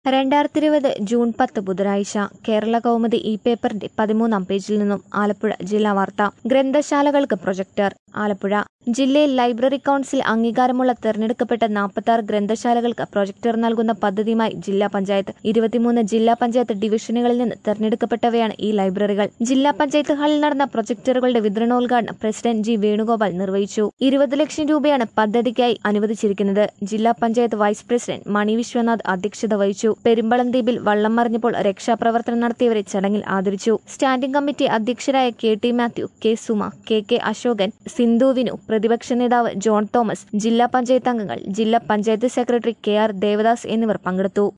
രണ്ടായിരത്തി ഇരുപത് ജൂൺ പത്ത് ബുധനാഴ്ച കേരള കൗമുദി ഈ പേപ്പറിന്റെ പതിമൂന്നാം പേജിൽ നിന്നും ആലപ്പുഴ ജില്ലാ വാർത്ത ഗ്രന്ഥശാലകൾക്ക് പ്രൊജക്ടർ ആലപ്പുഴ ജില്ലയിൽ ലൈബ്രറി കൗൺസിൽ അംഗീകാരമുള്ള തെരഞ്ഞെടുക്കപ്പെട്ട നാൽപ്പത്തി ആറ് ഗ്രന്ഥശാലകൾക്ക് പ്രൊജക്ടർ നൽകുന്ന പദ്ധതിയുമായി ജില്ലാ പഞ്ചായത്ത് ഇരുപത്തിമൂന്ന് ജില്ലാ പഞ്ചായത്ത് ഡിവിഷനുകളിൽ നിന്ന് തെരഞ്ഞെടുക്കപ്പെട്ടവയാണ് ഈ ലൈബ്രറികൾ ജില്ലാ പഞ്ചായത്ത് ഹാളിൽ നടന്ന പ്രൊജക്ടറുകളുടെ വിതരണോദ്ഘാടനം പ്രസിഡന്റ് ജി വേണുഗോപാൽ നിർവഹിച്ചു ഇരുപത് ലക്ഷം രൂപയാണ് പദ്ധതിക്കായി അനുവദിച്ചിരിക്കുന്നത് ജില്ലാ പഞ്ചായത്ത് വൈസ് പ്രസിഡന്റ് മണി വിശ്വനാഥ് അധ്യക്ഷത വഹിച്ചു പെരുമ്പളം ദ്വീപിൽ വള്ളം മറിഞ്ഞപ്പോൾ രക്ഷാപ്രവർത്തനം നടത്തിയവരെ ചടങ്ങിൽ ആദരിച്ചു സ്റ്റാൻഡിംഗ് കമ്മിറ്റി അധ്യക്ഷരായ K T Mathew K Suma K K Ashokan Sindhu Vinu പ്രതിപക്ഷ നേതാവ് ജോൺ തോമസ് ജില്ലാ പഞ്ചായത്ത് അംഗങ്ങൾ ജില്ലാ panchayat secretary K R Devadas എന്നിവർ പങ്കെടുത്തു